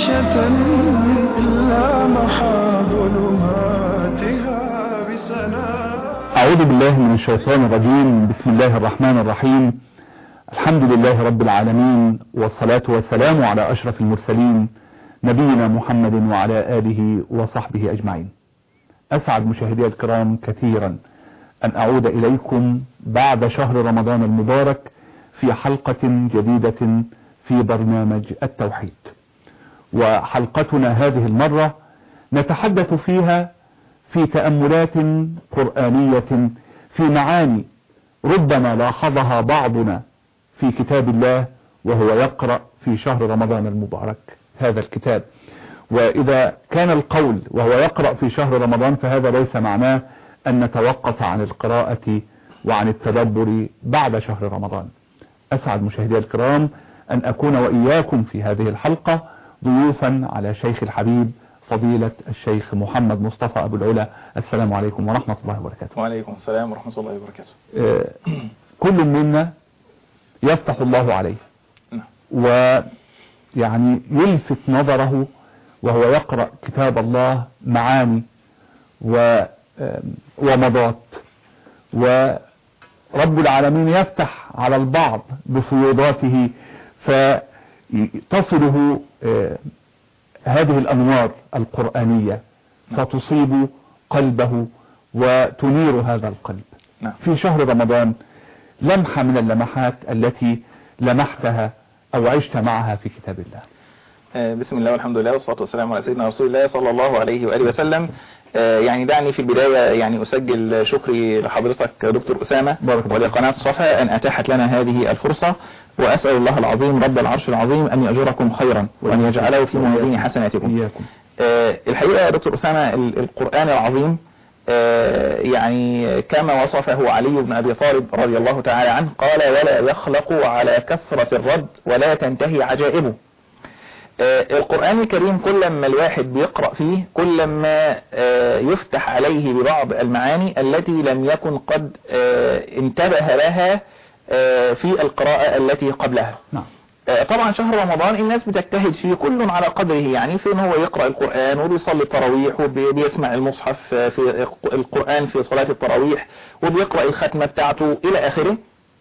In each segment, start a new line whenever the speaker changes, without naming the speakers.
معيشة إلا محا ظلماتها بسلام
أعوذ بالله من الشيطان الرجيم بسم الله الرحمن الرحيم الحمد لله رب العالمين والصلاة والسلام على أشرف المرسلين نبينا محمد وعلى آله وصحبه أجمعين أسعد مشاهدي الكرام كثيرا أن أعود إليكم بعد شهر رمضان المبارك في حلقة جديدة في برنامج التوحيد وحلقتنا هذه المرة نتحدث فيها في تأملات قرآنية في معاني ربما لاحظها بعضنا في كتاب الله وهو يقرأ في شهر رمضان المبارك هذا الكتاب وإذا كان القول وهو يقرأ في شهر رمضان فهذا ليس معناه أن نتوقف عن القراءة وعن التدبر بعد شهر رمضان أسعد مشاهدي الكرام أن أكون وإياكم في هذه الحلقة ضيوفا على شيخ الحبيب فضيلة الشيخ محمد مصطفى أبو العلا السلام عليكم ورحمة الله وبركاته
وعليكم السلام ورحمة الله وبركاته
آه، كل منا يفتح الله عليه
نعم.
ويعني يلفت نظره وهو يقرأ كتاب الله معاني و آم، ومضات ورب العالمين يفتح على البعض بفيوضاته فتصله آه، هذه الأنوار القرآنية فتصيب قلبه وتنير هذا القلب
نعم.
في شهر رمضان لمحة من اللمحات التي لمحتها أو عشت معها في كتاب الله
آه، بسم الله والحمد لله والصلاة والسلام على سيدنا رسول الله صلى الله عليه وآله وسلم آه، يعني دعني في البداية يعني أسجل شكري لحضرتك دكتور أسامة
بارك الله
ولقناة صفا أن أتاحت لنا هذه الفرصة وأسأل الله العظيم رب العرش العظيم أن يأجركم خيرا وأن يجعله في موازين حسناتكم
إياكم
آه، الحقيقة يا دكتور أسامة ال- القرآن العظيم آه، يعني كما وصفه علي بن أبي طالب رضي الله تعالى عنه قال ولا يخلق على كثرة الرد ولا تنتهي عجائبه آه، القرآن الكريم كل ما الواحد بيقرأ فيه كل ما آه، يفتح عليه ببعض المعاني التي لم يكن قد آه، انتبه لها آه، في القراءة التي قبلها
نعم
آه، طبعا شهر رمضان الناس بتجتهد فيه كل على قدره يعني في ان هو يقرأ القرآن وبيصلي التراويح وبيسمع المصحف آه، في القرآن في صلاة التراويح وبيقرأ الختمة بتاعته إلى آخره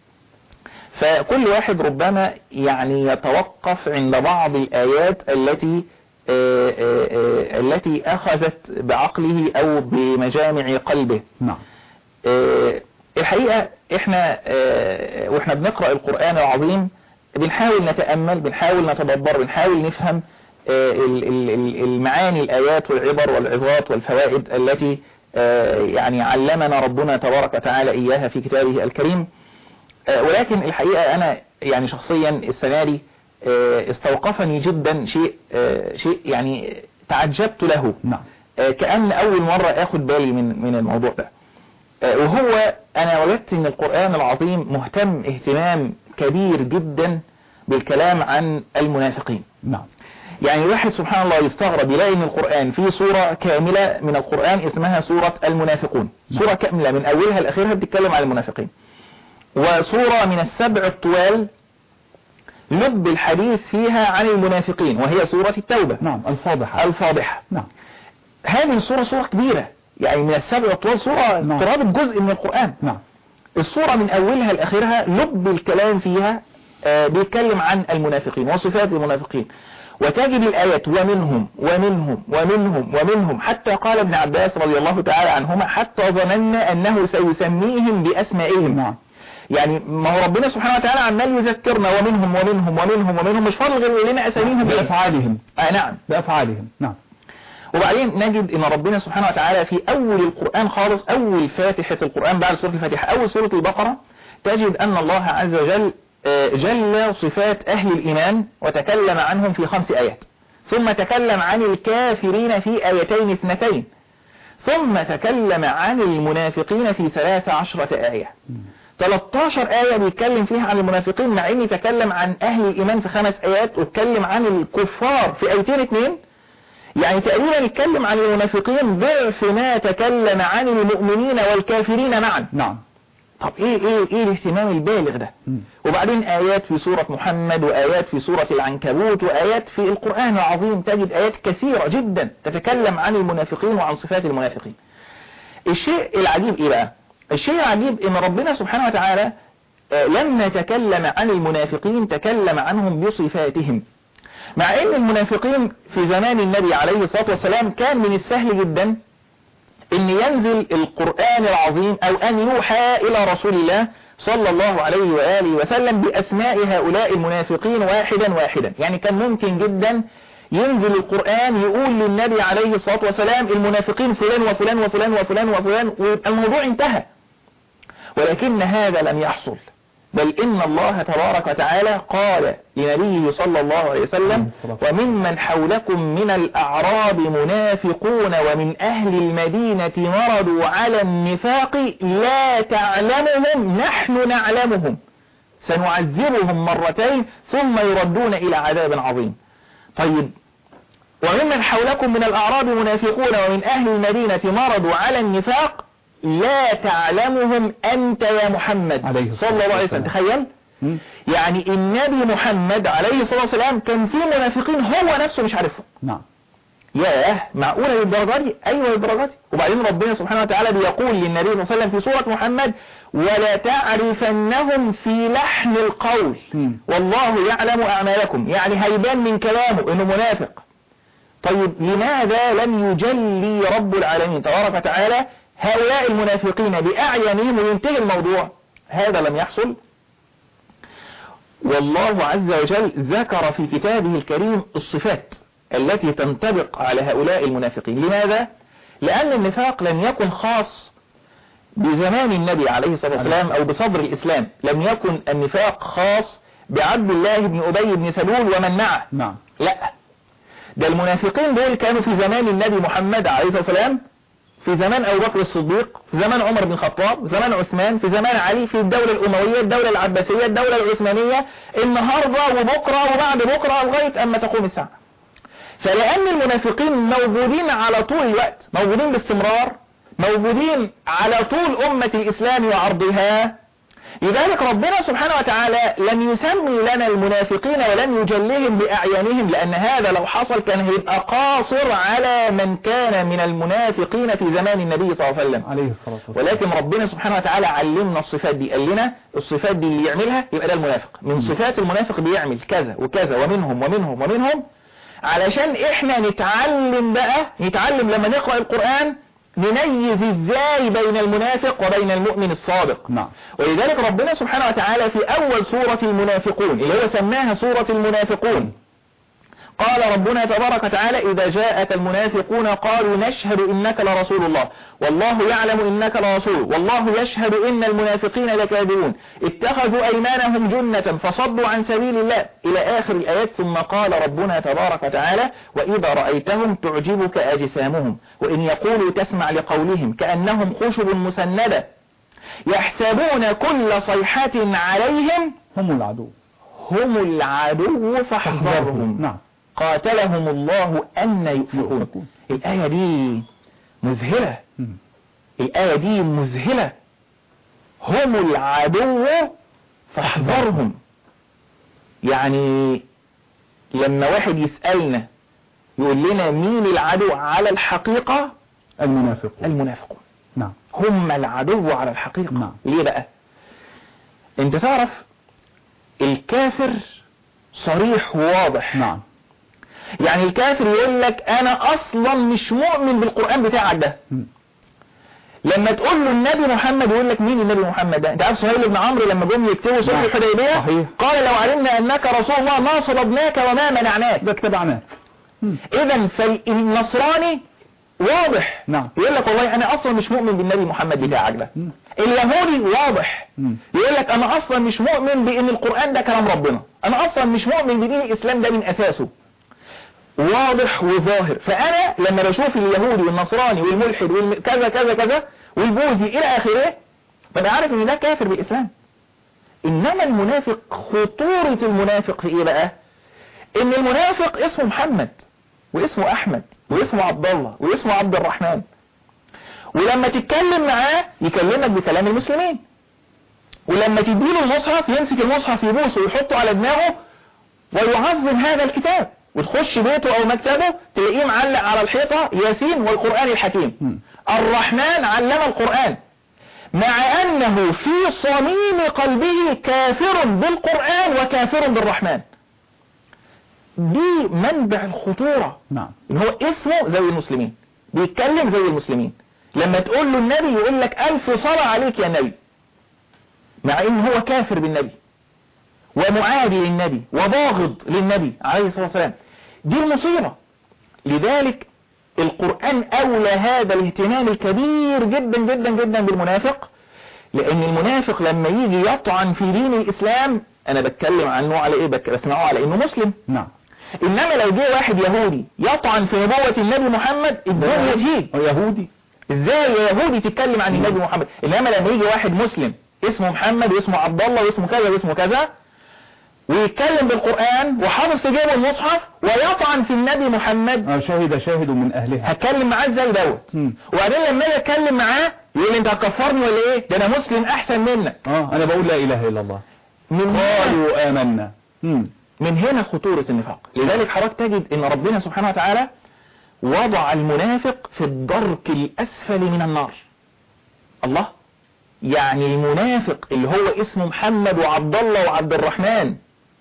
فكل واحد ربما يعني يتوقف عند بعض الآيات التي آه، آه، آه، التي أخذت بعقله أو بمجامع قلبه
نعم
آه، الحقيقة احنا آه، واحنا بنقرأ القرآن العظيم بنحاول نتأمل بنحاول نتدبر بنحاول نفهم آه، ال- ال- ال- المعاني الآيات والعبر والعظات والفوائد التي آه، يعني علمنا ربنا تبارك وتعالى إياها في كتابه الكريم آه، ولكن الحقيقة أنا يعني شخصيا السنة دي آه، استوقفني جدا شيء آه، شيء يعني تعجبت له
نعم
آه، كأن أول مرة أخد بالي من من الموضوع ده آه، وهو أنا وجدت أن القرآن العظيم مهتم اهتمام كبير جدا بالكلام عن المنافقين
نعم
يعني الواحد سبحان الله يستغرب يلاقي ان القرآن فيه سورة كاملة من القرآن اسمها سورة المنافقون سورة كاملة من اولها لاخرها بتتكلم عن المنافقين وسورة من السبع الطوال لب الحديث فيها عن المنافقين وهي سورة التوبة
نعم الفاضحة
الفاضحة
نعم
هذه السورة سورة كبيرة يعني من السبع الطوال سورة
نعم.
قرابة جزء من القرآن
نعم
الصورة من أولها لآخرها لب الكلام فيها آه، بيتكلم عن المنافقين وصفات المنافقين وتجد الآيات ومنهم ومنهم ومنهم ومنهم حتى قال ابن عباس رضي الله تعالى عنهما حتى ظننا أنه سيسميهم بأسمائهم
نعم
يعني ما هو ربنا سبحانه وتعالى عمال يذكرنا ومنهم ومنهم ومنهم ومنهم مش فاضل غير يقول لنا أساميهم إيه؟
بأفعالهم
آه نعم
بأفعالهم نعم
وبعدين نجد ان ربنا سبحانه وتعالى في اول القرآن خالص اول فاتحة القرآن بعد سورة الفاتحة اول سورة البقرة تجد ان الله عز وجل آه، جل صفات اهل الايمان وتكلم عنهم في خمس ايات ثم تكلم عن الكافرين في ايتين اثنتين ثم تكلم عن المنافقين في ثلاث عشرة آية 13 آية بيتكلم فيها عن المنافقين مع ان تكلم عن اهل الايمان في خمس ايات واتكلم عن الكفار في ايتين اثنين يعني تقريبا يتكلم عن المنافقين ضعف ما تكلم عن المؤمنين والكافرين معا
نعم
طب ايه ايه ايه الاهتمام البالغ ده
مم.
وبعدين آيات في سورة محمد وآيات في سورة العنكبوت وآيات في القرآن العظيم تجد آيات كثيرة جدا تتكلم عن المنافقين وعن صفات المنافقين الشيء العجيب ايه بقى الشيء العجيب ان ربنا سبحانه وتعالى آه، لما تكلم عن المنافقين تكلم عنهم بصفاتهم مع ان المنافقين في زمان النبي عليه الصلاة والسلام كان من السهل جدا ان ينزل القرآن العظيم او ان يوحى الى رسول الله صلى الله عليه وآله وسلم بأسماء هؤلاء المنافقين واحدا واحدا يعني كان ممكن جدا ينزل القرآن يقول للنبي عليه الصلاة والسلام المنافقين فلان وفلان وفلان وفلان وفلان ويبقى الموضوع انتهى ولكن هذا لم يحصل بل إن الله تبارك وتعالى قال لنبيه صلى الله عليه وسلم وممن حولكم من الأعراب منافقون ومن أهل المدينة مرضوا على النفاق لا تعلمهم نحن نعلمهم سنعذبهم مرتين ثم يردون إلى عذاب عظيم طيب وممن حولكم من الأعراب منافقون ومن أهل المدينة مرضوا على النفاق لا تعلمهم أنت يا محمد
عليه الصلاة
صلى الله عليه وسلم
والسلام.
تخيل
مم.
يعني النبي محمد عليه الصلاة والسلام كان في منافقين هو نفسه مش عارفهم
نعم
ياه معقولة للدرجة دي ايوه للدرجة دي وبعدين ربنا سبحانه وتعالى بيقول للنبي صلى الله عليه وسلم في سورة محمد ولا تعرفنهم في لحن القول
مم.
والله يعلم اعمالكم يعني هيبان من كلامه انه منافق طيب لماذا لم يجلي رب العالمين تبارك وتعالى هؤلاء المنافقين بأعينهم وينتهي الموضوع هذا لم يحصل والله عز وجل ذكر في كتابه الكريم الصفات التي تنطبق على هؤلاء المنافقين لماذا؟ لأن النفاق لم يكن خاص بزمان النبي عليه الصلاة والسلام أو بصدر الإسلام لم يكن النفاق خاص بعبد الله بن أبي بن سلول ومن معه
نعم
لا ده المنافقين دول كانوا في زمان النبي محمد عليه الصلاة والسلام في زمان أبو بكر الصديق في زمان عمر بن الخطاب في زمان عثمان في زمان علي في الدولة الأموية الدولة العباسية الدولة العثمانية النهاردة وبكرة وبعد بكرة لغاية أما تقوم الساعة فلأن المنافقين موجودين على طول الوقت موجودين باستمرار موجودين على طول أمة الإسلام وعرضها لذلك ربنا سبحانه وتعالى لم يسمي لنا المنافقين ولم يجلهم بأعيانهم لأن هذا لو حصل كان هيبقى قاصر على من كان من المنافقين في زمان النبي صلى الله عليه وسلم
عليه الصلاة والسلام
ولكن ربنا سبحانه وتعالى علمنا الصفات دي قال لنا الصفات دي اللي يعملها يبقى ده المنافق من صفات المنافق بيعمل كذا وكذا ومنهم ومنهم ومنهم علشان احنا نتعلم بقى نتعلم لما نقرأ القرآن نميز ازاي بين المنافق وبين المؤمن الصادق
نعم
ولذلك ربنا سبحانه وتعالى في أول سورة المنافقون اللي هو سماها سورة المنافقون قال ربنا تبارك وتعالى إذا جاءك المنافقون قالوا نشهد إنك لرسول الله والله يعلم إنك لرسول والله يشهد إن المنافقين لكاذبون اتخذوا أيمانهم جنة فصدوا عن سبيل الله إلى آخر الآيات ثم قال ربنا تبارك وتعالى وإذا رأيتهم تعجبك أجسامهم وإن يقولوا تسمع لقولهم كأنهم خشب مسندة يحسبون كل صيحة عليهم
هم العدو
هم العدو فاحذرهم
نعم
قاتلهم الله أن يؤفكون
يؤفكون.
الآية دي مذهلة
مم.
الآية دي مذهلة هم العدو فاحذرهم يعني لما واحد يسألنا يقول لنا مين العدو على الحقيقة
المنافقون
المنافقون
نعم
هم العدو على الحقيقة
نعم.
ليه بقى انت تعرف الكافر صريح وواضح
نعم
يعني الكافر يقول لك انا اصلا مش مؤمن بالقرآن بتاعك ده
مم.
لما تقول له النبي محمد يقول لك مين النبي محمد ده انت عارف سهيل بن عمرو لما جم يكتبوا صلح
نعم.
الحديبيه
صحيح.
قال لو علمنا انك رسول الله ما صلبناك وما منعناك
ده اتبعناه مم.
اذا فالنصراني واضح
نعم.
يقول لك والله انا اصلا مش مؤمن بالنبي محمد بتاعك ده
مم.
اليهودي واضح
مم.
يقول لك انا اصلا مش مؤمن بان القرآن ده كلام ربنا انا اصلا مش مؤمن بدين الاسلام ده من اساسه واضح وظاهر فانا لما بشوف اليهودي والنصراني والملحد وكذا كذا كذا والبوذي الى اخره ببقى عارف ان ده كافر بالاسلام انما المنافق خطورة المنافق في ايه بقى ان المنافق اسمه محمد واسمه احمد واسمه عبد الله واسمه عبد الرحمن ولما تتكلم معاه يكلمك بكلام المسلمين ولما تديله المصحف يمسك المصحف يبوسه ويحطه على دماغه ويعظم هذا الكتاب وتخش بيته او مكتبه تلاقيه معلق على الحيطة ياسين والقرآن الحكيم
مم.
الرحمن علم القرآن مع أنه في صميم قلبه كافر بالقرآن وكافر بالرحمن دي منبع الخطورة
نعم
ان هو اسمه زي المسلمين بيتكلم زي المسلمين لما تقول له النبي يقول لك ألف صلاة عليك يا نبي مع ان هو كافر بالنبي ومعادي للنبي وباغض للنبي عليه الصلاة والسلام دي المصيبة لذلك القرآن أولى هذا الاهتمام الكبير جدا جدا جدا بالمنافق لأن المنافق لما يجي يطعن في دين الإسلام أنا بتكلم عنه على إيه بك- بسمعه على إنه مسلم
نعم
إنما لو جه واحد يهودي يطعن في نبوة النبي محمد الدنيا تهيج
يهودي
ازاي يا يهودي تتكلم عن النبي محمد انما لما يجي واحد مسلم اسمه محمد واسمه عبد الله واسمه كذا واسمه كذا ويتكلم بالقرآن وحافظ في جيبه المصحف ويطعن في النبي محمد
آه، شهد شاهد من أهلها
هتكلم معاه ازاي دوت
مم.
وبعدين لما اجي اتكلم معاه يقول لي انت هتكفرني ولا ايه ده انا مسلم احسن منك
اه أنا بقول لا إله إلا الله
من هنا
قالوا آمنا مم.
من هنا خطورة النفاق لذلك حضرتك تجد ان ربنا سبحانه وتعالى وضع المنافق في الدرك الاسفل من النار الله يعني المنافق اللي هو اسمه محمد وعبد الله وعبد الرحمن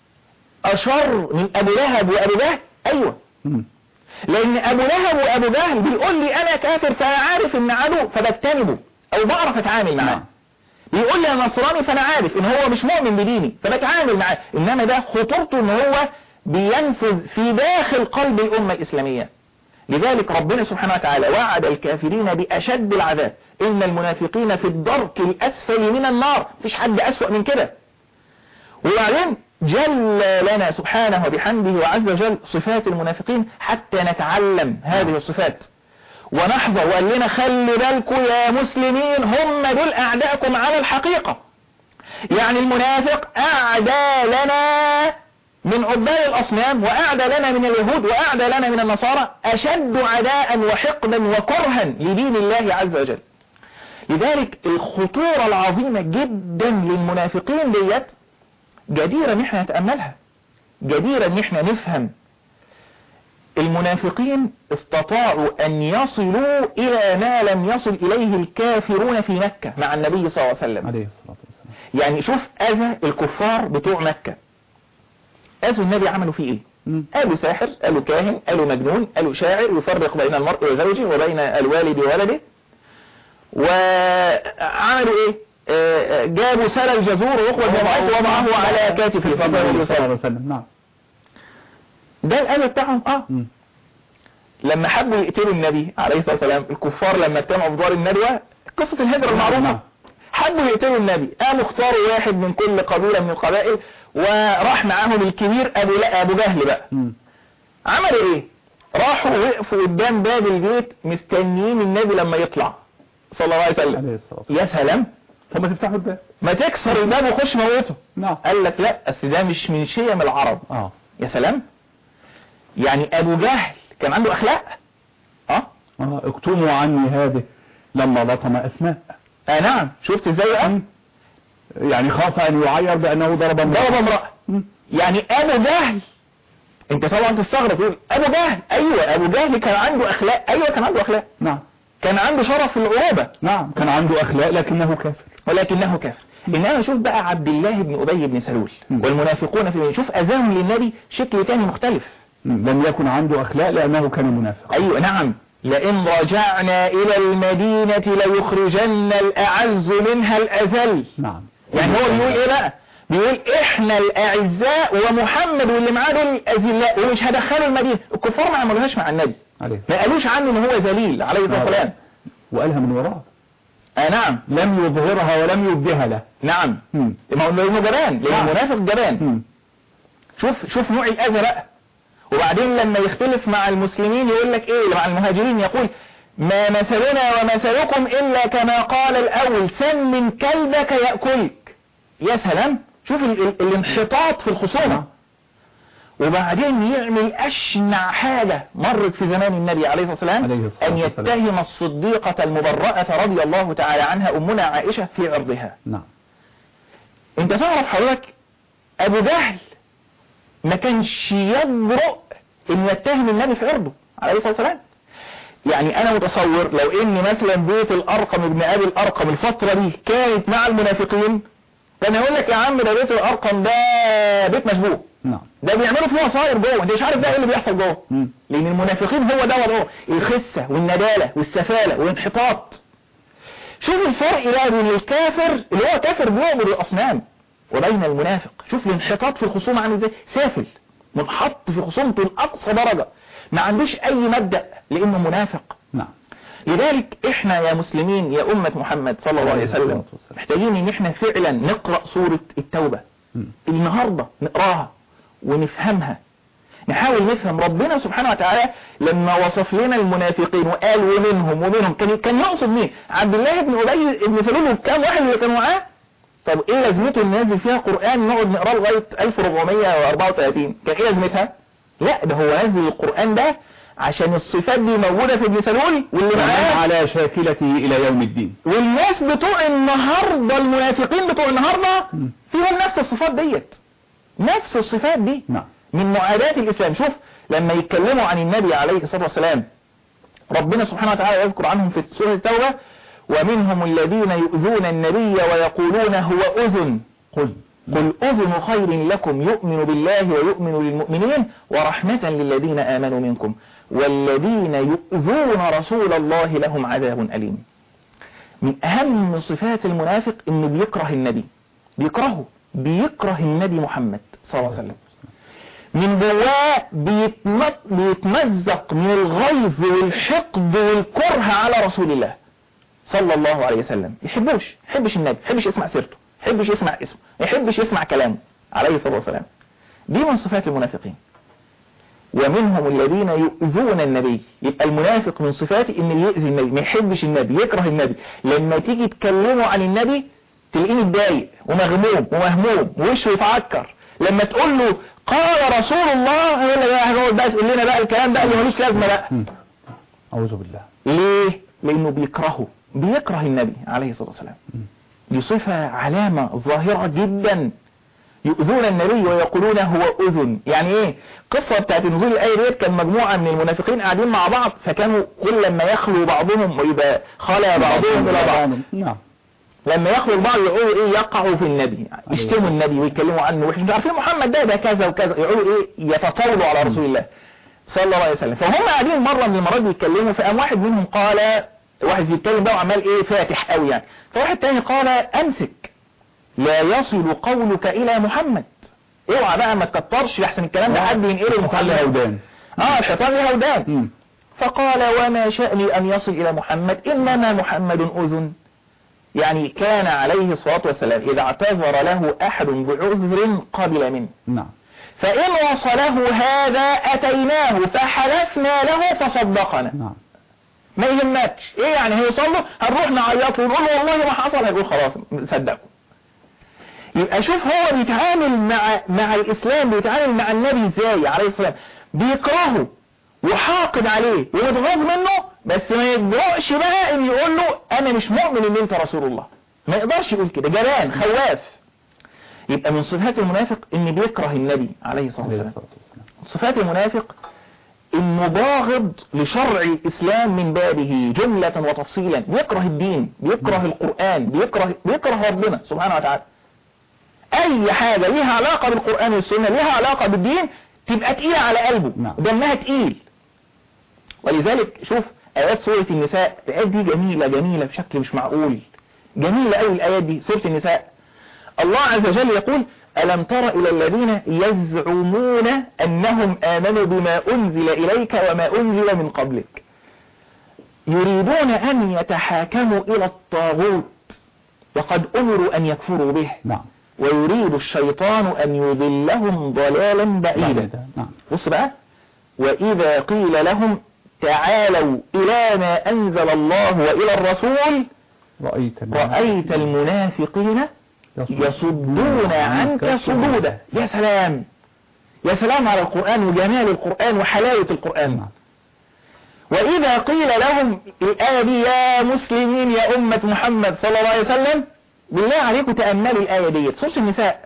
اشر من ابو لهب وابو جهل ايوه
مم.
لان ابو لهب وابو جهل بيقول لي انا كافر فانا عارف ان عدو فبجتنبه او بعرف اتعامل معاه
نعم.
بيقول لي انا نصراني فانا عارف ان هو مش مؤمن بديني فبتعامل معاه انما ده خطورته ان هو بينفذ في داخل قلب الامه الاسلاميه لذلك ربنا سبحانه وتعالى وعد الكافرين باشد العذاب ان المنافقين في الدرك الاسفل من النار مفيش حد اسوأ من كده وبعدين جل لنا سبحانه وبحمده وعز وجل صفات المنافقين حتى نتعلم هذه الصفات ونحذر وقال لنا خلي بالكم يا مسلمين هم دول أعداءكم على الحقيقة يعني المنافق أعدى لنا من عباد الأصنام وأعدى لنا من اليهود وأعدى لنا من النصارى أشد عداء وحقدا وكرها لدين الله عز وجل لذلك الخطورة العظيمة جدا للمنافقين ديت جديرة ان احنا نتأملها جديرة ان احنا نفهم المنافقين استطاعوا ان يصلوا الى ما لم يصل اليه الكافرون في مكة مع النبي صلى الله عليه وسلم
عليه الصلاة والسلام
يعني شوف اذى الكفار بتوع مكة اذوا النبي عملوا فيه ايه
مم.
قالوا ساحر قالوا كاهن قالوا مجنون قالوا شاعر يفرق بين المرء وزوجه وبين الوالد وولده وعملوا ايه آه، آه، جابوا سلة الجزور ويخرج جمعته وضعه على كتفه صلى الله عليه
صلى الله
وسلم
عليه وسلم نعم
ده الأذى بتاعهم اه
مم.
لما حبوا يقتلوا النبي عليه الصلاة والسلام الكفار لما اجتمعوا في دار الندوة قصة الهجرة المعروفة
نعم.
حبوا يقتلوا النبي قاموا اختاروا واحد من كل قبيلة من القبائل وراح معاهم الكبير أبو, لا أبو جهل بقى
مم.
عملوا ايه راحوا وقفوا قدام باب البيت مستنيين النبي لما يطلع صلى الله عليه وسلم
عليه الصلاة والسلام
يا سلام
طب ما تفتحوا الباب
ما تكسر الباب وخش موته
نعم
قال لك لا اصل ده مش من شيم العرب
اه
يا سلام يعني ابو جهل كان عنده اخلاق اه
اه اكتموا عني هذه لما لطم اسماء
آه نعم شفت ازاي بقى
مم. يعني خاف ان يعير بانه ضرب امرأة.
ضرب امرأة
مم.
يعني ابو جهل انت طبعا تستغرب تقول ابو جهل ايوه ابو جهل كان عنده اخلاق ايوه كان عنده اخلاق
نعم
كان عنده شرف في العروبة
نعم كان عنده اخلاق لكنه كافر
ولكنه كافر انما شوف بقى عبد الله بن ابي بن سلول
مم.
والمنافقون في شوف اذاهم للنبي شكل تاني مختلف
مم. لم يكن عنده اخلاق لانه كان منافقا
ايوه نعم لئن رجعنا الى المدينة ليخرجن الاعز منها الاذل
نعم
يعني هو بيقول ايه بقى بيقول احنا الاعزاء ومحمد واللي معاه دول الاذلاء ومش هدخلوا المدينة الكفار ما عملوهاش مع النبي
عليه
ما قالوش عنه ان هو ذليل عليه الصلاة والسلام
وقالها من وراه
آه نعم
لم يظهرها ولم يبدها له
نعم
مم.
ما هو لانه جبان لان
نعم.
المنافق جبان
مم.
شوف شوف نوع الاذى بقى وبعدين لما يختلف مع المسلمين يقول لك ايه مع المهاجرين يقول ما مثلنا ومثلكم الا كما قال الاول سمن كلبك ياكلك يا سلام شوف ال ال الانحطاط في الخصومه وبعدين يعمل اشنع حاجه مرت في زمان النبي عليه الصلاه
عليه
والسلام
الصلاة
ان
والسلام.
يتهم الصديقه المبرأه رضي الله تعالى عنها امنا عائشه في عرضها
نعم
انت تعرف حضرتك ابو جهل ما كانش يجرؤ ان يتهم النبي في عرضه عليه الصلاة والسلام يعني انا متصور لو ان مثلا بيت الارقم ابن ابي الارقم الفترة دي كانت مع المنافقين كان يقول لك يا عم ده بيت الارقم ده بيت مشبوه
نعم
ده بيعملوا فيه مصاير جوه انت مش عارف ده ايه اللي بيحصل جوه
مم.
لان المنافقين هو ده وضعه الخسة والندالة والسفالة والانحطاط شوف الفرق بقى بين الكافر اللي هو كافر بيعبد الاصنام وبين المنافق شوف الانحطاط في الخصوم عامل ازاي سافل منحط في خصومته لاقصى درجة ما عندوش اي مبدأ لانه منافق
نعم
لذلك احنا يا مسلمين يا امة محمد صلى الله عليه وسلم
والسلام.
محتاجين ان احنا فعلا نقرأ سورة التوبة
مم.
النهاردة نقراها ونفهمها نحاول نفهم ربنا سبحانه وتعالى لما وصف لنا المنافقين وقال ومنهم ومنهم كان كان يقصد مين عبد الله بن ابي بن سلول وكام واحد اللي كانوا معاه طب ايه لازمته ان نازل فيها قرآن نقعد نقراه لغاية 1434 كان ايه لازمتها لا ده هو نزل القرآن ده عشان الصفات دي موجودة في ابن سلول واللي
ومن
معاه
على شاكلته إلى يوم الدين
والناس بتوع النهاردة المنافقين بتوع النهاردة
مم.
فيهم نفس الصفات ديت نفس الصفات دي
نعم
من معاداة الإسلام شوف لما يتكلموا عن النبي عليه الصلاة والسلام ربنا سبحانه وتعالى يذكر عنهم في سورة التوبة ومنهم الذين يؤذون النبي ويقولون هو أذن
قل
قل أذن خير لكم يؤمن بالله ويؤمن للمؤمنين ورحمة للذين آمنوا منكم والذين يؤذون رسول الله لهم عذاب أليم من أهم صفات المنافق إنه بيكره النبي بيكرهه بيكره النبي محمد صلى الله عليه وسلم من جواه بيتم- بيتمزق من الغيظ والحقد والكره على رسول الله صلى الله عليه وسلم يحبوش يحبش النبي يحبش يسمع سيرته يحبش يسمع اسمه يحبش يسمع كلامه عليه الصلاة والسلام دي من صفات المنافقين ومنهم الذين يؤذون النبي يبقى المنافق من صفاته ان يؤذي النبي ما يحبش النبي يكره النبي لما تيجي تكلمه عن النبي تلاقيه متضايق ومغموم ومهموم ووشه يتعكر لما تقول له قال رسول الله يقول لك بقى هنقعد بقى تقول لنا بقى الكلام ده اللي ملوش لازمه بقى
مم. أعوذ بالله
ليه لانه بيكرهه بيكره النبي عليه الصلاة والسلام دي صفة علامة ظاهرة جدا يؤذون النبي ويقولون هو أذن يعني ايه قصة بتاعت نزول الآية ديت كان مجموعة من المنافقين قاعدين مع بعض فكانوا كل لما يخلوا بعضهم ويبقى خلى بعضهم إلى بعض
نعم
لما يخلوا البعض يقولوا ايه يقعوا في النبي يشتموا النبي ويتكلموا عنه وحش مش عارفين محمد ده ده كذا وكذا يقولوا ايه يتطاولوا على رسول الله صلى الله عليه وسلم فهم قاعدين مرة من المرات بيتكلموا فقام واحد منهم قال واحد بيتكلم بقى وعمال ايه فاتح قوي يعني فواحد تاني قال امسك لا يصل قولك الى محمد اوعى بقى ما تكترش لحسن الكلام ده حد ينقله
محل
لمحمد
هودان
اه الحيطان ليها ودان
مم.
فقال وما شأني أن يصل إلى محمد إنما محمد أذن يعني كان عليه الصلاة والسلام إذا اعتذر له أحد بعذر قبل منه
نعم
فإن وصله هذا أتيناه فحلفنا له فصدقنا
نعم
ما يهمكش إيه يعني هيوصل له هنروح نعيط ونقول له والله ما حصل هيقول خلاص صدقوا يبقى شوف هو بيتعامل مع مع الإسلام بيتعامل مع النبي إزاي عليه السلام بيكرهه وحاقد عليه ومتغاظ منه بس ما يجرؤش بقى ان يقول له انا مش مؤمن ان انت رسول الله ما يقدرش يقول كده جبان خواف يبقى من صفات المنافق ان بيكره النبي عليه الصلاة
عليه
والسلام
الصلاة والسلام
صفات المنافق انه باغض لشرع الاسلام من بابه جملة وتفصيلا بيكره الدين بيكره القرآن بيكره بيكره ربنا سبحانه وتعالى اي حاجة ليها علاقة بالقرآن والسنة ليها علاقة بالدين تبقى تقيلة على قلبه
نعم.
دمها تقيل ولذلك شوف آيات سورة النساء الآيات دي جميلة جميلة بشكل مش معقول جميلة أوي الآيات دي سورة النساء الله عز وجل يقول ألم تر إلى الذين يزعمون أنهم آمنوا بما أنزل إليك وما أنزل من قبلك يريدون أن يتحاكموا إلى الطاغوت وقد أمروا أن يكفروا به
نعم
ويريد الشيطان أن يضلهم ضلالا بعيدا
نعم
بص بقى وإذا قيل لهم تعالوا إلى ما أنزل الله وإلى الرسول
رأيت
رأيت المنافقين يصدون عنك صدودا يا سلام يا سلام على القرآن وجمال القرآن وحلاوة القرآن
نعم
وإذا قيل لهم الآية دي يا مسلمين يا أمة محمد صلى الله عليه وسلم بالله عليكم تأملوا الآية ديت سورة النساء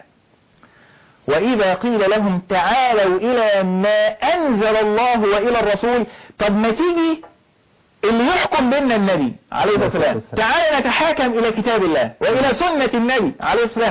وإذا قيل لهم تعالوا إلى ما أنزل الله وإلى الرسول طب ما تيجي اللي يحكم بيننا النبي عليه الصلاة والسلام تعالى نتحاكم إلى كتاب الله وإلى سنة النبي عليه الصلاة والسلام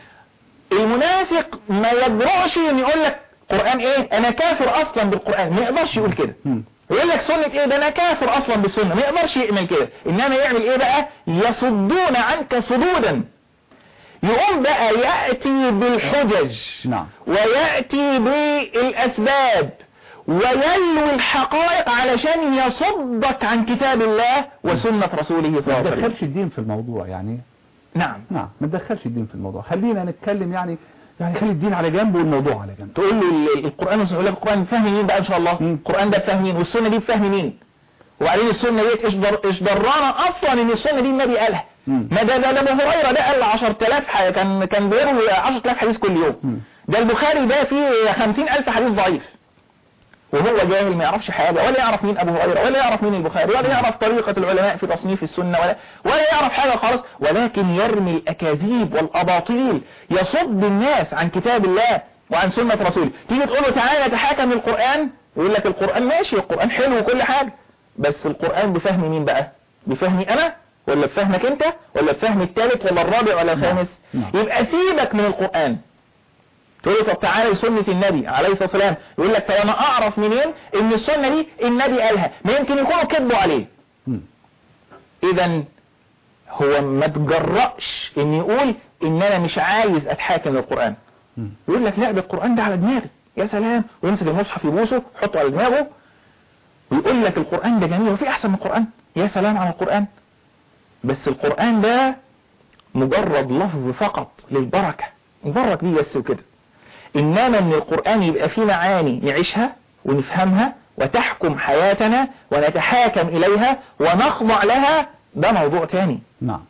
المنافق ما يجرؤش ان يقول لك قرآن ايه انا كافر اصلا بالقرآن ما يقدرش يقول كده
مم.
يقول لك سنة ايه ده انا كافر اصلا بالسنة ما يقدرش يعمل كده انما يعمل ايه بقى يصدون عنك صدودا يقوم بقى يأتي بالحجج
نعم.
ويأتي بالأسباب ويلوي الحقائق علشان يصدك عن كتاب الله وسنة رسوله صلى
ما
الله عليه وسلم
تدخلش الدين في الموضوع يعني
نعم
نعم ما تدخلش الدين في الموضوع خلينا نتكلم يعني يعني خلي الدين على جنب والموضوع على جنب
تقول له ال- القرآن والسنة يقول لك القرآن بفهم مين بقى ان شاء الله
مم.
القرآن ده بفهم مين والسنة دي بفهم مين وبعدين السنة ديت ايش در... ايش درانا اصلا ان السنة دي النبي قالها
مم.
ما ده ده ده ابو هريرة ده قال 10000 ح- كان كان بيروي 10000 حديث كل
مم.
يوم ده البخاري ده فيه 50000 حديث ضعيف وهو جاهل ما يعرفش حاجة ولا يعرف مين أبو هريرة ولا يعرف مين البخاري ولا يعرف طريقة العلماء في تصنيف السنة ولا ولا يعرف حاجة خالص ولكن يرمي الأكاذيب والأباطيل يصد الناس عن كتاب الله وعن سنة رسوله تيجي تقول له تعالى نتحاكم القرآن يقول لك القرآن ماشي القرآن حلو وكل حاجة بس القرآن بفهم مين بقى بفهمي أنا ولا بفهمك أنت ولا بفهم الثالث ولا الرابع ولا الخامس
نعم.
يبقى سيبك من القرآن تقول له طب تعالى لسنة النبي عليه الصلاة والسلام يقول لك طب انا اعرف منين ان السنة دي النبي قالها ما يمكن يكونوا كذبوا عليه
مم.
اذا هو ما تجرأش ان يقول ان انا مش عايز اتحاكم للقرآن
مم.
يقول لك لا ده القرآن ده على دماغي يا سلام ويمسك المصحف يبوسه يحطه على دماغه ويقول لك القرآن ده جميل وفي احسن من القرآن يا سلام على القرآن بس القرآن ده مجرد لفظ فقط للبركة مبرك بيه بس وكده إنما من القرآن يبقى فيه معاني نعيشها ونفهمها وتحكم حياتنا ونتحاكم إليها ونخضع لها ده موضوع تاني
نعم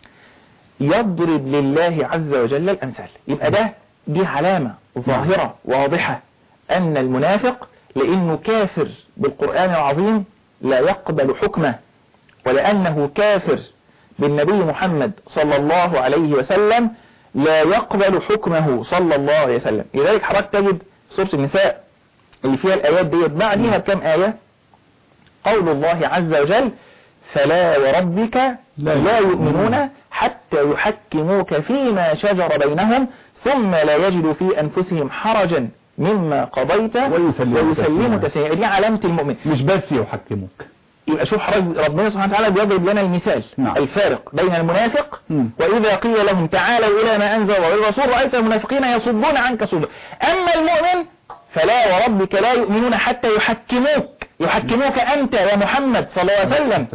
يضرب لله عز وجل الأمثال يبقى ده دي علامة ظاهرة واضحة أن المنافق لأنه كافر بالقرآن العظيم لا يقبل حكمه ولأنه كافر بالنبي محمد صلى الله عليه وسلم لا يقبل حكمه صلى الله عليه وسلم لذلك حضرتك تجد سورة النساء اللي فيها الآيات ديت بعديها بكم آية قول الله عز وجل فلا وربك
لا
لا
يؤمنون
يؤمنون حتى يحكموك فيما شجر بينهم ثم لا يجدوا في أنفسهم حرجا مما قضيت
ويسلموا
ويسلموا
تسليما.
تسليما دي علامة المؤمن
مش بس يحكموك
يبقى شوف حضرتك ربنا سبحانه وتعالى بيضرب لنا المثال
نعم.
الفارق بين المنافق
مم.
وإذا قيل لهم تعالوا إلى ما أنزل الله والرسول رأيت المنافقين يصدون عنك صدور أما المؤمن فلا وربك لا يؤمنون حتى يحكموك يحكموك أنت يا محمد صلى الله عليه وسلم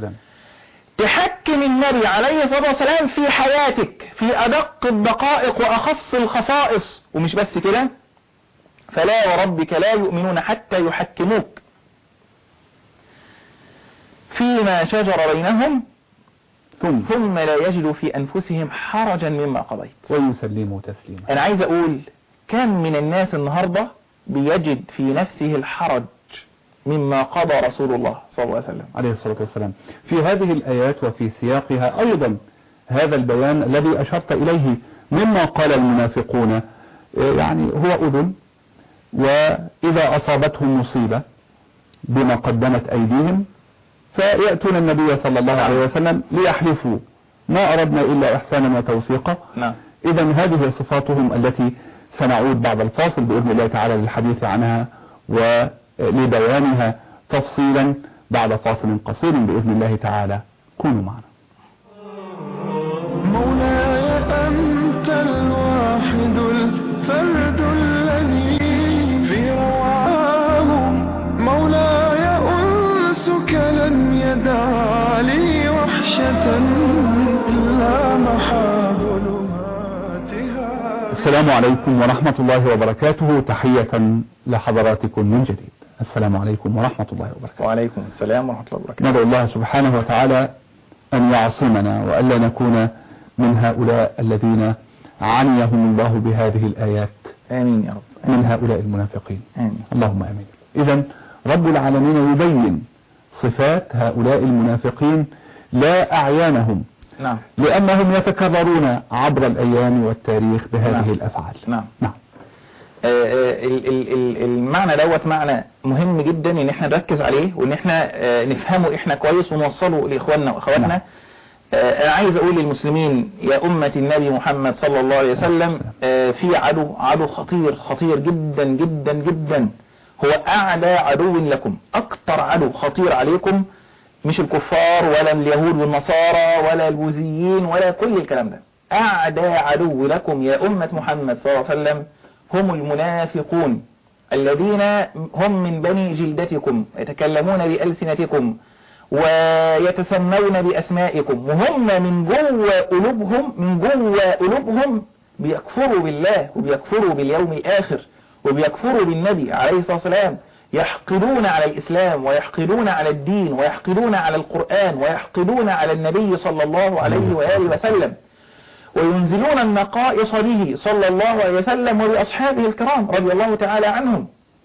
تحكم النبي عليه الصلاة والسلام في حياتك في أدق الدقائق وأخص الخصائص ومش بس كده فلا وربك لا يؤمنون حتى يحكموك فيما شجر بينهم
ثم
ثم لا يجدوا في أنفسهم حرجا مما قضيت
ويسلموا تسليما
أنا عايز أقول كم من الناس النهاردة بيجد في نفسه الحرج مما قضى رسول الله صلى الله عليه وسلم
عليه الصلاة والسلام في هذه الآيات وفي سياقها أيضا هذا البيان الذي أشرت إليه مما قال المنافقون آه، يعني هو أذن وإذا أصابتهم مصيبة بما قدمت أيديهم فيأتون النبي صلى الله عليه وسلم ليحلفوا ما أردنا إلا إحسانا وتوفيقا
نعم
إذا هذه صفاتهم التي سنعود بعد الفاصل بإذن الله تعالى للحديث عنها ولبيانها تفصيلا بعد فاصل قصير بإذن الله تعالى كونوا معنا
مولاي أنت الواحد الفرد الذي في روعاه مولاي أنسك لم يدع لي وحشة إلا محابلهاتها
السلام عليكم ورحمة الله وبركاته تحية لحضراتكم من جديد السلام عليكم ورحمة الله وبركاته
وعليكم السلام ورحمة الله وبركاته
ندعو الله سبحانه وتعالى أن يعصمنا وألا نكون من هؤلاء الذين عنيهم الله بهذه الآيات
آمين يا رب
من هؤلاء المنافقين
آمين
اللهم امين اذا رب العالمين يبين صفات هؤلاء المنافقين لا اعيانهم
نعم
لأنهم يتكررون عبر الأيام والتاريخ بهذه
نعم.
الأفعال
نعم
نعم
آه، آه، ال- ال- ال- المعنى دوت معنى مهم جدا ان احنا نركز عليه وان احنا آه، نفهمه احنا كويس ونوصله لاخواننا
نعم.
واخواتنا آه، انا عايز اقول للمسلمين يا امة النبي محمد صلى الله عليه وسلم آه، في عدو عدو خطير خطير جدا جدا جدا هو اعدى عدو لكم اكتر عدو خطير عليكم مش الكفار ولا اليهود والنصارى ولا البوذيين ولا كل الكلام ده أعدى عدو لكم يا أمة محمد صلى الله عليه وسلم هم المنافقون الذين هم من بني جلدتكم يتكلمون بألسنتكم ويتسمون بأسمائكم وهم من جوه قلوبهم من جوه قلوبهم بيكفروا بالله وبيكفروا باليوم الآخر وبيكفروا بالنبي عليه الصلاة والسلام يحقدون على الإسلام ويحقدون على الدين ويحقدون على القرآن ويحقدون على النبي صلى الله عليه وآله وسلم وينزلون النقائص به صلى الله عليه وسلم وبأصحابه الكرام رضي الله تعالى عنهم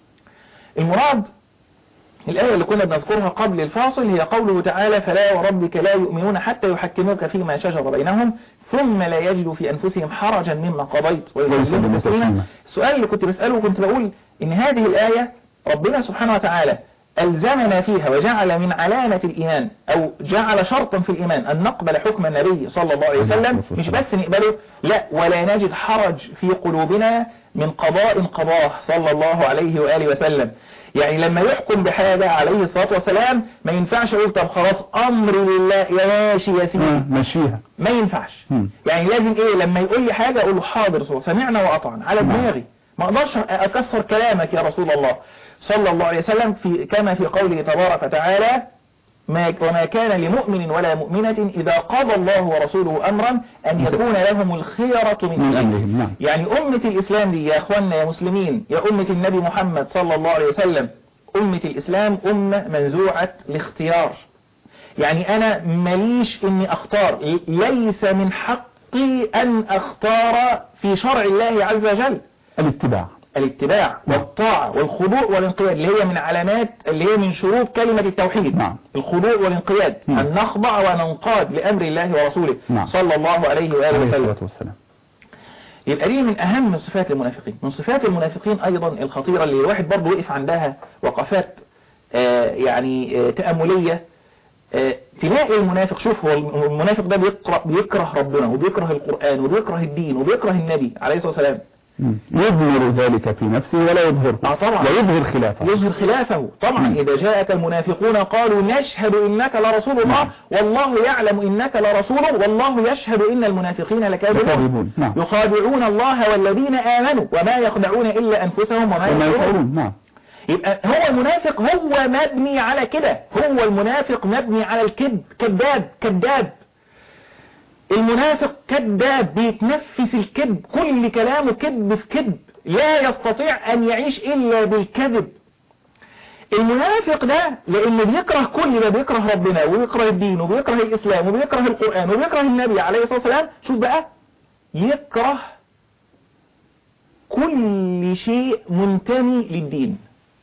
المراد الآية اللي كنا بنذكرها قبل الفاصل هي قوله تعالى فلا وربك لا يؤمنون حتى يحكموك فيما شجر بينهم ثم لا يجدوا في أنفسهم حرجا مما قضيت ويسلموا
ويسلموا
تسليما
تسليما.
السؤال اللي كنت بسأله كنت بقول إن هذه الآية ربنا سبحانه وتعالى ألزمنا فيها وجعل من علامة الإيمان أو جعل شرطا في الإيمان أن نقبل حكم النبي صلى الله عليه وسلم مش بس نقبله لا ولا نجد حرج في قلوبنا من قضاء قضاه صلى الله عليه وآله وسلم يعني لما يحكم بحاجة عليه الصلاة والسلام ما ينفعش أقول طب خلاص أمر لله يا ماشي يا سيدي
آه، مشيها
ما ينفعش
مم.
يعني لازم ايه لما يقول لي حاجة اقول له حاضر رسول الله، سمعنا واطعنا على
نعم.
دماغي ما اقدرش اكسر كلامك يا رسول الله صلى الله عليه وسلم في كما في قوله تبارك وتعالى ما وما كان لمؤمن ولا مؤمنة إذا قضى الله ورسوله أمرا أن يكون لهم الخيرة من
من
أمرهم
أمرهم نعم
يعني أمة الإسلام دي يا أخوانا يا مسلمين يا أمة النبي محمد صلى الله عليه وسلم أمة الإسلام أمة منزوعة الاختيار يعني أنا ماليش إني أختار ليس من حقي أن أختار في شرع الله عز وجل
الاتباع
الاتباع والطاعة والخضوع والانقياد اللي هي من علامات اللي هي من شروط كلمة التوحيد
نعم.
الخضوع والانقياد
نعم.
أن نخضع وننقاد لأمر الله ورسوله
نعم.
صلى الله عليه وآله
عليه
وسلم
الصلاة والسلام
يبقى دي من أهم صفات المنافقين من صفات المنافقين أيضا الخطيرة اللي الواحد برضه وقف عندها وقفات آه، يعني آه، تأملية آه، تلاقي المنافق شوف هو المنافق ده بيقرأ بيكره ربنا وبيكره القرآن وبيكره الدين وبيكره النبي عليه الصلاة والسلام
مم. يضمر ذلك في نفسه ولا يظهره
آه طبعا.
لا يظهر خلافه
يظهر خلافه طبعا
مم.
إذا جاءك المنافقون قالوا نشهد إنك لرسول الله
نعم.
والله يعلم إنك لرسوله والله يشهد إن المنافقين لكاذبون
لكاذبون. نعم.
يخادعون الله والذين آمنوا وما يخدعون إلا أنفسهم وما
وما
يشعرون
يفعلون نعم
يبقى هو المنافق هو مبني على كده هو المنافق مبني على الكذب كذاب كذاب المنافق كذاب بيتنفس الكذب كل كلامه كذب في كذب لا يستطيع أن يعيش إلا بالكذب المنافق ده لأنه بيكره كل ده بيكره ربنا وبيكره الدين وبيكره الإسلام وبيكره القرآن وبيكره النبي عليه الصلاة والسلام شوف بقى يكره كل شيء منتمي للدين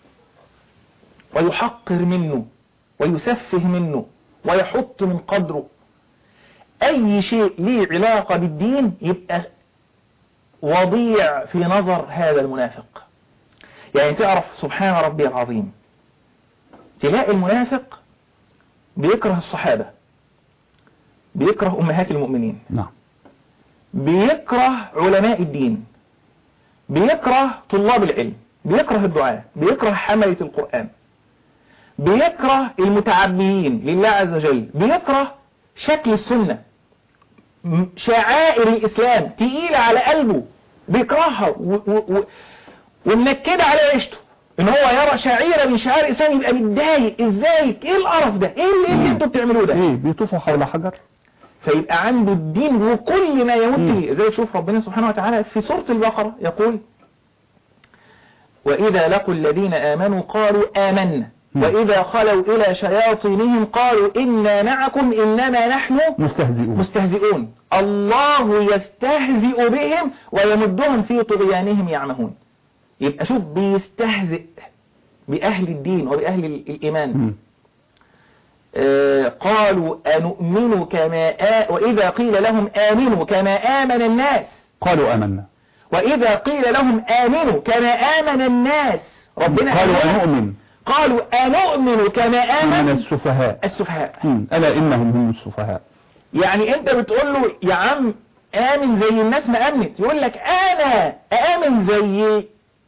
ويحقر منه ويسفه منه ويحط من قدره أي شيء ليه علاقة بالدين يبقى وضيع في نظر هذا المنافق يعني تعرف سبحان ربي العظيم تلاقي المنافق بيكره الصحابة بيكره أمهات المؤمنين
نعم
بيكره علماء الدين بيكره طلاب العلم بيكره الدعاء بيكره حملة القرآن بيكره المتعبيين لله عز وجل بيكره شكل السنة م- شعائر الإسلام تقيلة على قلبه بيكرهها و- و- و- ومنكدة على عيشته ان هو يرى شعيرة من شعائر الإسلام يبقى متضايق ازاي ايه القرف ده ايه اللي, إيه اللي انتوا بتعملوه ده
ايه بيطوفوا حول حجر
فيبقى عنده الدين وكل ما يمت
مم.
به زي شوف ربنا سبحانه وتعالى في سورة البقرة يقول وإذا لقوا الذين آمنوا قالوا آمنا
مم.
وإذا خلوا إلى شياطينهم قالوا إنا معكم إنما نحن
مستهزئون
مستهزئون الله يستهزئ بهم ويمدهم في طغيانهم يعمهون يبقى شوف بيستهزئ بأهل الدين وبأهل ال- الإيمان
مم.
آه، قالوا أنؤمن كما آ... وإذا قيل لهم آمنوا كما آمن الناس
قالوا آمنا
وإذا قيل لهم آمنوا كما آمن الناس ربنا
قالوا
قال-
أنؤمن
قالوا أنؤمن كما
من
آمن
السفهاء
السفهاء
مم. ألا إنهم هم السفهاء
يعني انت بتقول له يا عم آمن زي الناس ما آمنت يقول لك أنا آمن زي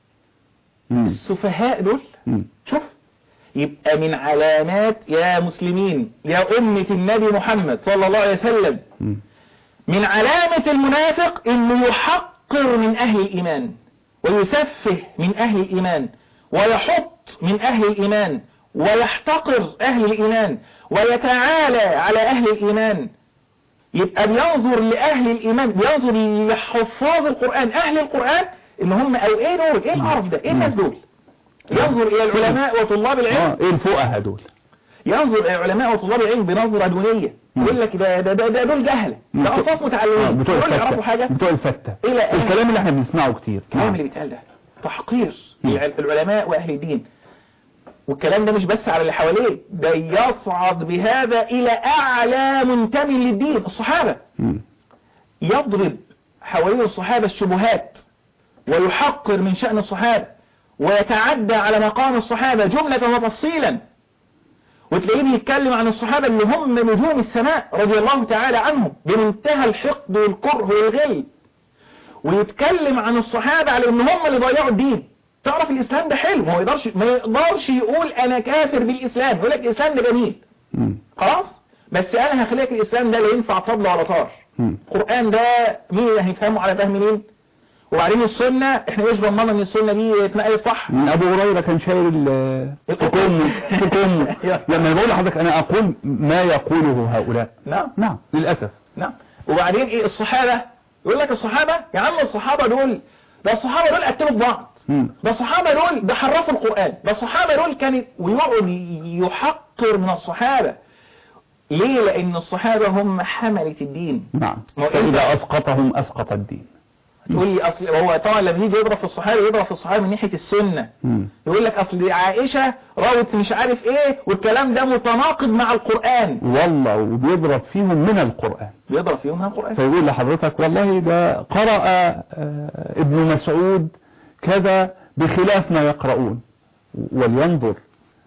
مم.
السفهاء دول
مم.
شوف يبقى من علامات يا مسلمين يا أمة النبي محمد صلى الله عليه وسلم
مم.
من علامة المنافق انه يحقر من اهل الايمان ويسفه من اهل الايمان ويحط من اهل الايمان ويحتقر اهل الايمان ويتعالى على اهل الايمان يبقى بينظر لاهل الايمان بينظر لحفاظ القرآن اهل القرآن ان هم او ايه دول ايه العرف ده ايه الناس دول ينظر الى العلماء وطلاب العلم
اه ايه الفقهاء دول
ينظر إلى العلماء وطلاب العلم بنظرة دونية
مم.
يقول لك ده ده ده, ده دول جهلة ده أصوات
آه،
متعلمين
بتوع
دول يعرفوا
الفتة
حاجة
بتوع الفتة
إلى آخر.
الكلام اللي احنا بنسمعه كتير
الكلام
نعم.
اللي بيتقال ده تحقير
مم.
الع- العلماء وأهل الدين والكلام ده مش بس على اللي حواليه ده يصعد بهذا إلى أعلى منتمي للدين الصحابة
مم.
يضرب حوالين الصحابة الشبهات ويحقر من شأن الصحابة ويتعدى على مقام الصحابة جملة وتفصيلا وتلاقيه بيتكلم عن الصحابة اللي هم نجوم السماء رضي الله تعالى عنهم بمنتهى الحقد والكره والغل ويتكلم عن الصحابة على ان هم اللي ضيعوا الدين تعرف الاسلام ده حلو ما يقدرش ما يقدرش يقول انا كافر بالاسلام يقول لك الاسلام ده جميل
مم.
خلاص بس انا هخليك الاسلام ده لا ينفع طبل ولا طار
مم.
القرآن ده مين اللي هيفهمه على فهم مين وبعدين السنة احنا ايش ضمننا ان السنة دي اتنقلت صح
من ابو هريره كان شايل ال- في كمه في كمه لما يقول لحضرتك انا اقول ما يقوله هؤلاء
نعم
نعم للاسف
نعم وبعدين ايه الصحابة يقول لك الصحابة يا عم الصحابة دول ده الصحابة دول قتلوا في بعض
مم.
ده الصحابة دول ده حرفوا القرآن ده الصحابة دول كانوا ويقعد يحقر من الصحابة ليه لان الصحابة هم حملة الدين
نعم
ما هو
فاذا
إنت-
اسقطهم اسقط الدين
تقول لي اصل هو طبعا لما يجي يضرب في الصحابة يضرب في الصحابة من ناحية السنة
مم.
يقول لك اصل دي عائشة روت مش عارف ايه والكلام ده متناقض مع القرآن
والله وبيضرب فيهم من القرآن
بيضرب فيهم من القرآن
فيقول لحضرتك والله ده قرأ آه، ابن مسعود كذا بخلاف ما يقرؤون ولينظر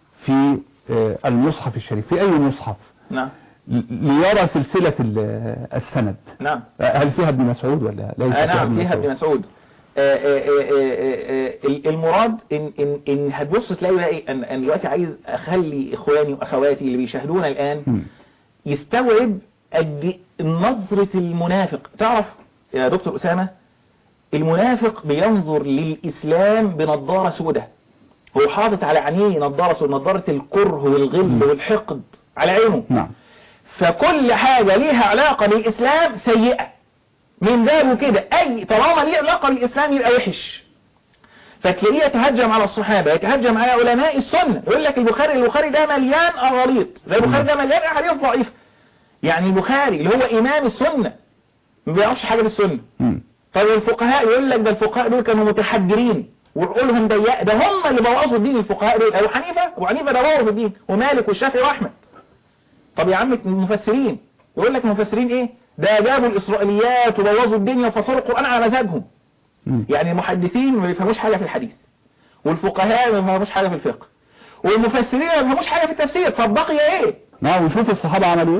في آه، المصحف الشريف في أي مصحف
نعم
ل- ليرى سلسلة ال- السند
نعم
هل فيها ابن مسعود ولا ليس
آه نعم فيها ابن مسعود آه، آه، آه، آه، آه، المراد ان ان ان هتبص تلاقي بقى ايه ان ان دلوقتي عايز اخلي اخواني واخواتي اللي بيشاهدونا الان
مم.
يستوعب قد نظرة المنافق تعرف يا دكتور أسامة المنافق بينظر للإسلام بنظارة سودة هو حاطط على عينيه نظارة سودة نظارة الكره والغل والحقد على عينه
نعم
فكل حاجة ليها علاقة بالإسلام سيئة من بابه كده أي طالما ليه علاقة بالإسلام يبقى وحش فتلاقيه يتهجم على الصحابة يتهجم على علماء السنة يقول لك البخاري البخاري ده مليان أغاليط ده البخاري ده مليان أحاديث ضعيفة يعني البخاري اللي هو إمام السنة ما بيعرفش حاجة في السنة
مم.
طب الفقهاء يقول لك ده الفقهاء دول كانوا متحجرين وعقولهم ضيقه ده هم اللي بوظوا الدين الفقهاء دول ابو حنيفه ابو حنيفه ده بوظ الدين ومالك والشافعي واحمد طب يا عم المفسرين يقول لك المفسرين ايه ده جابوا الاسرائيليات وبوظوا الدنيا وفسروا القران على مذهبهم
مم.
يعني المحدثين ما بيفهموش حاجه في الحديث والفقهاء ما بيفهموش حاجه في الفقه والمفسرين ما بيفهموش حاجه في التفسير طب بقي ايه
نعم وشوف الصحابة عملوا ايه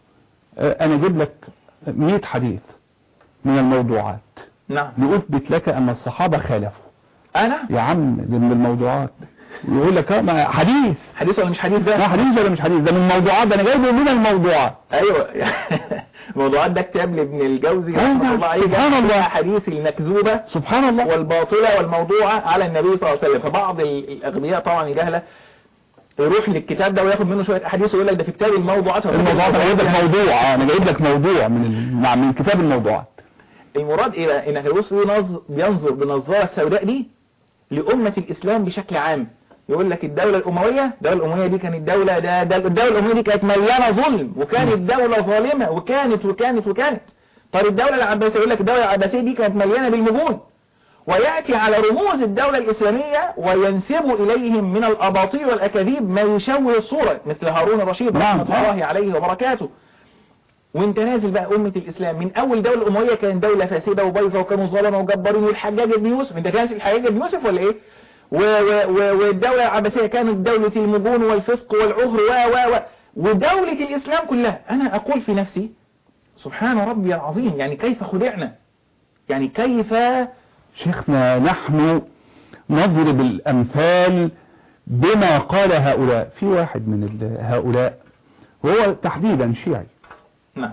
آه، انا اجيب لك 100 حديث من الموضوعات
نعم
لأثبت لك أن الصحابة خالفوا
انا
يا عم ده من الموضوعات يقول لك آه، ما حديث
حديث ولا مش حديث ده
لا حديث ولا مش حديث ده من الموضوعات ده انا جايبه من الموضوعات
ايوه موضوعات ده كتاب لابن الجوزي
أيوة،
رحمه الله عليه
سبحان
جاب
الله.
فيها احاديث المكذوبه
سبحان الله
والباطله والموضوعه على النبي صلى الله عليه وسلم فبعض ال- الاغبياء طبعا الجهله يروح للكتاب ده وياخد منه شويه احاديث ويقول لك ده في كتاب الموضوعات
الموضوعات انا جايب لك موضوع آه، انا جايب لك موضوع من ال- نعم، من كتاب الموضوعات
المراد ايه بقى انك الوصف بينظر, بينظر بالنظاره السوداء دي لامه الاسلام بشكل عام يقول لك الدولة الأموية الدولة الأموية دي كانت دولة ده, ده الدولة الأموية دي كانت مليانة ظلم وكانت دولة ظالمة وكانت وكانت وكانت طب الدولة العباسية يقول لك الدولة العباسية دي كانت مليانة بالمجون ويأتي على رموز الدولة الإسلامية وينسب إليهم من الأباطيل والأكاذيب ما يشوه الصورة مثل هارون الرشيد
نعم.
رحمة الله عليه وبركاته وانت نازل بقى أمة الإسلام من أول دولة أموية كانت دولة فاسدة وبايظة وكانوا ظلمة وجبارين والحجاج بن يوسف انت كانت الحجاج بن يوسف ولا ايه و و و والدولة العباسية كانت دولة المجون والفسق والعهر و و و ودولة الإسلام كلها أنا أقول في نفسي سبحان ربي العظيم يعني كيف خدعنا يعني كيف
شيخنا نحن نضرب الأمثال بما قال هؤلاء في واحد من ال- هؤلاء وهو تحديدا شيعي
نعم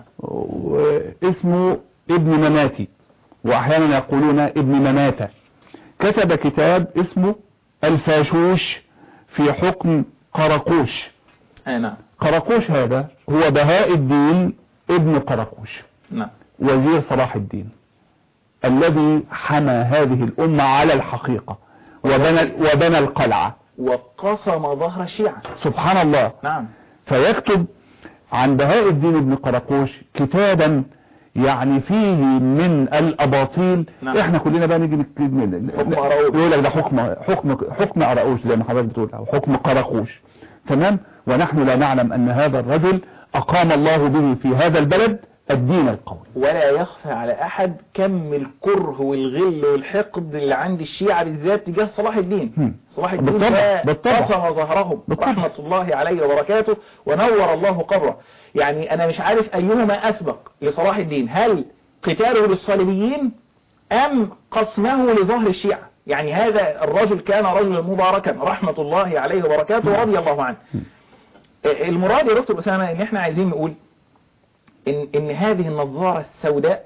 اسمه ابن مماتي وأحيانا يقولون ابن مماتة كتب كتاب اسمه الفاشوش في حكم قرقوش
آه نعم
قرقوش هذا هو بهاء الدين ابن قرقوش
نعم
وزير صلاح الدين الذي حمى هذه الأمة على الحقيقة وبنى, وبنى القلعة
وقصم ظهر الشيعة
سبحان الله
نعم
فيكتب عن بهاء الدين ابن قرقوش كتابا يعني فيه من الأباطيل
نعم.
احنا كلنا بقى نيجي نك- ن-
حكم قراقوش.
يقول لك ده حكم حكم حكم قراقوش زي ما حضرتك بتقول او حكم قراقوش تمام ونحن لا نعلم ان هذا الرجل اقام الله به في هذا البلد الدين القوي
ولا يخفى على أحد كم الكره والغل والحقد اللي عند الشيعة بالذات تجاه صلاح الدين
هم.
صلاح الدين
بالطبع،
ده
بالطبع.
قسم ظهرهم
بالطبع.
رحمة الله عليه وبركاته ونور الله قبره يعني أنا مش عارف أيهما أسبق لصلاح الدين هل قتاله للصليبيين أم قسمه لظهر الشيعة يعني هذا الرجل كان رجلا مباركا رحمة الله عليه وبركاته ورضي الله عنه المراد يا دكتور أسامة إن إحنا عايزين نقول إن, إن هذه النظارة السوداء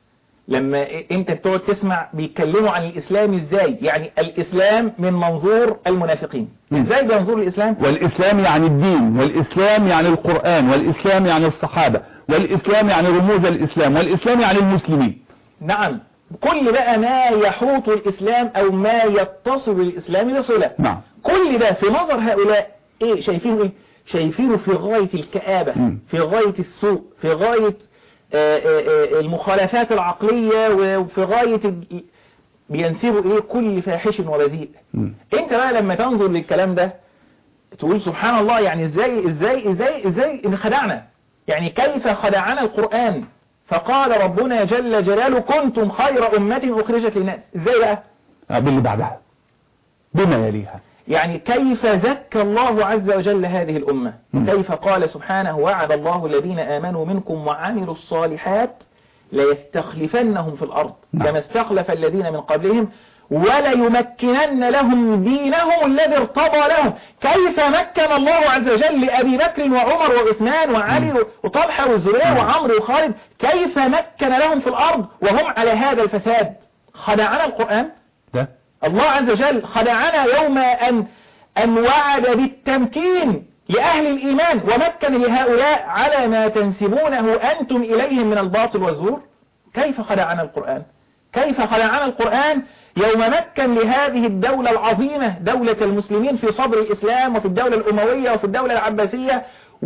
لما انت بتقعد تسمع بيتكلموا عن الاسلام ازاي يعني الاسلام من منظور المنافقين
مم.
ازاي بمنظور الاسلام
والإسلام يعني الدين والإسلام يعني القرآن والإسلام يعني الصحابة والإسلام يعني رموز الإسلام والإسلام يعني المسلمين
نعم كل بقى ما يحوط الاسلام او ما يتصل بالاسلام بصلة
نعم
كل ده في نظر هؤلاء ايه شايفينه ايه شايفينه في غاية الكآبة
مم.
في غاية السوء في غاية آه، آه، آه، المخالفات العقلية وفي غاية ال- بينسبوا إليه كل فاحش وبذيء
مم.
انت بقى لما تنظر للكلام ده تقول سبحان الله يعني ازاي ازاي ازاي ازاي ان خدعنا يعني كيف خدعنا القرآن فقال ربنا جل جلاله كنتم خير أمة أخرجت للناس ازاي بقى
باللي بعدها بما يليها
يعني كيف زكى الله عز وجل هذه الأمة
مم.
كيف قال سبحانه وعد الله الذين آمنوا منكم وعملوا الصالحات ليستخلفنهم في الأرض
نعم.
كما استخلف الذين من قبلهم وليمكنن لهم دينهم الذي ارتضى لهم كيف مكن الله عز وجل لأبي بكر وعمر وعثمان وعلي وطلحة والزبير
نعم.
وعمرو وخالد كيف مكن لهم في الأرض وهم على هذا الفساد خدعنا القرآن
ده
الله عز وجل خدعنا يوم أن, أن وعد بالتمكين لأهل الإيمان ومكن لهؤلاء على ما تنسبونه أنتم إليهم من الباطل والزور كيف خدعنا القرآن كيف خدعنا القرآن يوم مكن لهذه الدولة العظيمة دولة المسلمين في صدر الإسلام وفي الدولة الأموية وفي الدولة العباسية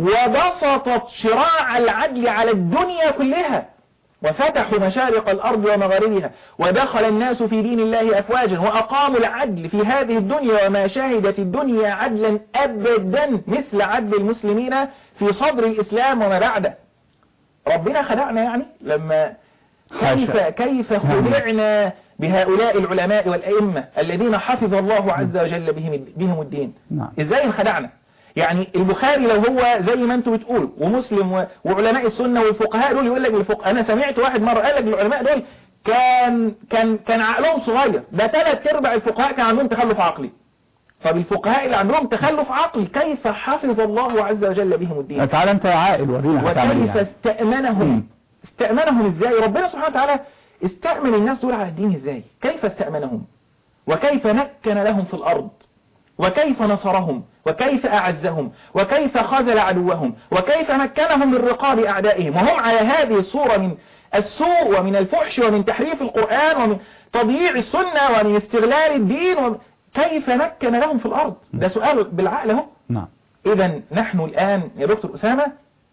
وبسطت شراع العدل على الدنيا كلها وفتحوا مشارق الأرض ومغاربها ودخل الناس في دين الله أفواجا وأقاموا العدل في هذه الدنيا وما شهدت الدنيا عدلا أبدا مثل عدل المسلمين في صدر الإسلام وما بعده ربنا خدعنا يعني لما كيف,
حاشا.
كيف خدعنا بهؤلاء العلماء والأئمة الذين حفظ الله عز وجل بهم, بهم الدين
نعم.
ازاي انخدعنا يعني البخاري لو هو زي ما انتم بتقولوا ومسلم و- وعلماء السنة والفقهاء دول يقول لك الفقهاء انا سمعت واحد مرة قال لك العلماء دول كان كان كان عقلهم صغير ده ثلاث ارباع الفقهاء كان عندهم تخلف عقلي طب الفقهاء اللي عندهم تخلف عقلي كيف حفظ الله عز وجل بهم الدين
تعالى انت يا عائل ورينا هتعمل ايه
وكيف
يعني.
استأمنهم
مم.
استأمنهم ازاي ربنا سبحانه وتعالى استأمن الناس دول على الدين ازاي كيف استأمنهم وكيف مكن لهم في الأرض وكيف نصرهم وكيف أعزهم وكيف خذل عدوهم وكيف مكنهم من رقاب أعدائهم وهم على هذه الصورة من السوء ومن الفحش ومن تحريف القرآن ومن تضييع السنة ومن استغلال الدين ومن كيف مكن لهم في الأرض ده سؤال بالعقل اهو
نعم
إذا نحن الآن يا دكتور أسامة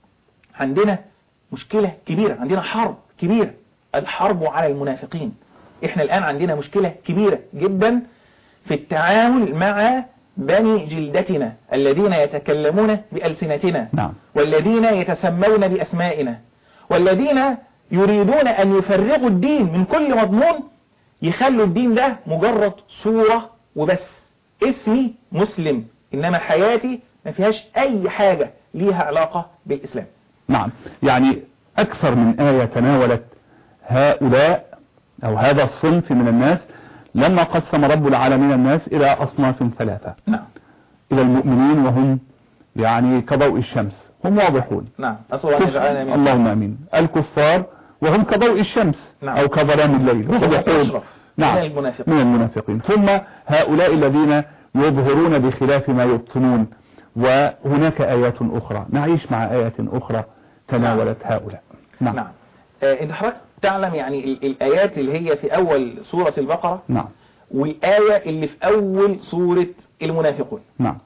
عندنا مشكلة كبيرة عندنا حرب كبيرة الحرب على المنافقين احنا الآن عندنا مشكلة كبيرة جدا في التعامل مع بني جلدتنا الذين يتكلمون بألسنتنا
نعم.
والذين يتسمون بأسمائنا والذين يريدون أن يفرغوا الدين من كل مضمون يخلوا الدين ده مجرد صورة وبس اسمي مسلم إنما حياتي ما فيهاش أي حاجة ليها علاقة بالإسلام
نعم يعني أكثر من آية تناولت هؤلاء أو هذا الصنف من الناس لما قسم رب العالمين الناس إلى أصناف ثلاثة
نعم
إلى المؤمنين وهم يعني كضوء الشمس هم واضحون
نعم أسأل الله أن يجعلنا من
اللهم امين الكفار وهم كضوء الشمس
نعم.
او كظلام الليل واضحون
أشرف
نعم
من المنافقين.
من المنافقين ثم هؤلاء الذين يظهرون بخلاف ما يبطنون وهناك آيات أخرى نعيش مع آية أخرى تناولت هؤلاء نعم
نعم آه، انت حضرتك تعلم يعني ال- الآيات اللي هي في أول سورة البقرة
نعم
والآية اللي في أول سورة المنافقون
نعم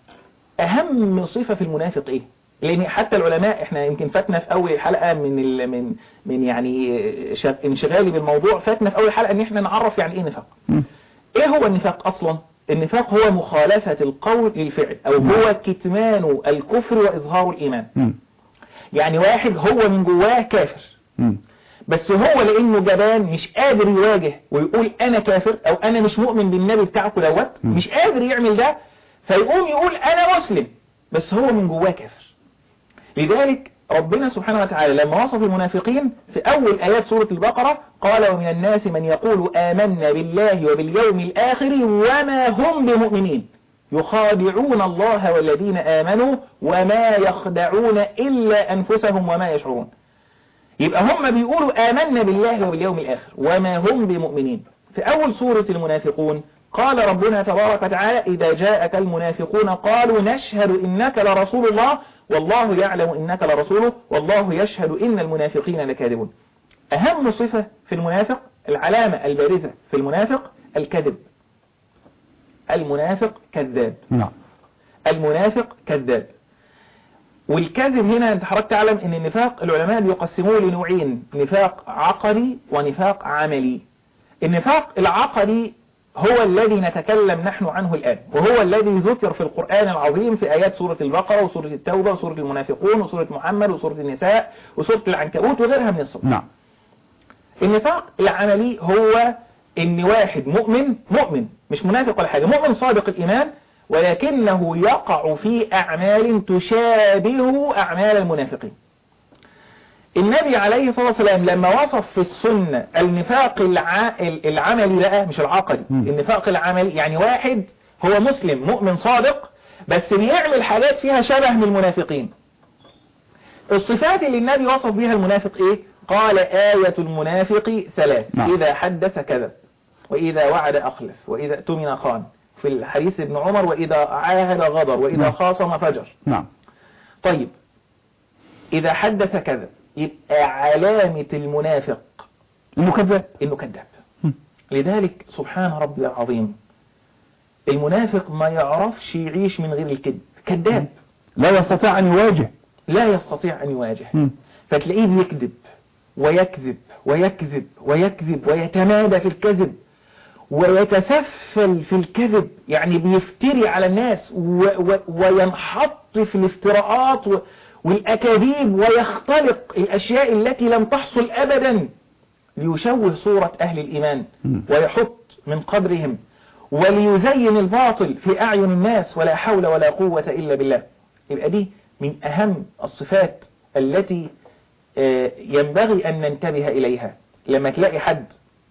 أهم صفة في المنافق إيه؟ لأن حتى العلماء إحنا يمكن فاتنا في أول الحلقة من ال من من يعني شغ- انشغالي بالموضوع فاتنا في أول الحلقة إن إحنا نعرف يعني إيه نفاق.
مم.
إيه هو النفاق أصلا؟ النفاق هو مخالفة القول للفعل أو هو كتمان الكفر وإظهار الإيمان.
مم.
يعني واحد هو من جواه كافر
مم.
بس هو لانه جبان مش قادر يواجه ويقول انا كافر او انا مش مؤمن بالنبي بتاعكم دوت
م.
مش قادر يعمل ده فيقوم يقول انا مسلم بس هو من جواه كافر لذلك ربنا سبحانه وتعالى لما وصف المنافقين في اول ايات سورة البقرة قال ومن الناس من يقول آمنا بالله وباليوم الاخر وما هم بمؤمنين يخادعون الله والذين آمنوا وما يخدعون إلا أنفسهم وما يشعرون يبقى هم بيقولوا آمنا بالله وباليوم الآخر وما هم بمؤمنين في أول سورة المنافقون قال ربنا تبارك وتعالى إذا جاءك المنافقون قالوا نشهد إنك لرسول الله والله يعلم إنك لرسوله والله يشهد إن المنافقين لكاذبون أهم صفة في المنافق العلامة البارزة في المنافق الكذب المنافق كذاب
نعم
المنافق كذاب والكذب هنا انت حضرتك تعلم ان النفاق العلماء بيقسموه لنوعين نفاق عقدي ونفاق عملي النفاق العقدي هو الذي نتكلم نحن عنه الآن وهو الذي ذكر في القرآن العظيم في آيات سورة البقرة وسورة التوبة وسورة المنافقون وسورة محمد وسورة النساء وسورة العنكبوت وغيرها من السور
نعم
النفاق العملي هو ان واحد مؤمن مؤمن مش منافق ولا حاجة مؤمن صادق الإيمان ولكنه يقع في أعمال تشابه أعمال المنافقين النبي عليه الصلاة والسلام لما وصف في السنة النفاق الع... العملي بقى مش العقدي
مم.
النفاق العملي يعني واحد هو مسلم مؤمن صادق بس بيعمل حاجات فيها شبه من المنافقين الصفات اللي النبي وصف بها المنافق ايه قال آية المنافق ثلاث
نعم.
إذا حدث كذب وإذا وعد أخلف وإذا اؤتمن خان في الحديث ابن عمر وإذا عاهد غدر وإذا
نعم.
خاصم فجر
نعم
طيب إذا حدث كذب يبقى علامة المنافق
انه كذاب
إنه كذاب
مم.
لذلك سبحان ربي العظيم المنافق ما يعرفش يعيش من غير الكذب كذاب
لا يستطيع ان يواجه
لا يستطيع أن يواجه
مم.
فتلاقيه بيكذب ويكذب ويكذب ويكذب ويتمادى في الكذب ويتسفل في الكذب يعني بيفتري على الناس و و وينحط في الافتراءات و والأكاذيب ويختلق الأشياء التي لم تحصل أبدا ليشوه صورة أهل الإيمان
مم.
ويحط من قدرهم وليزين الباطل في أعين الناس ولا حول ولا قوة إلا بالله يبقى دي من أهم الصفات التي آه، ينبغي أن ننتبه إليها لما تلاقي حد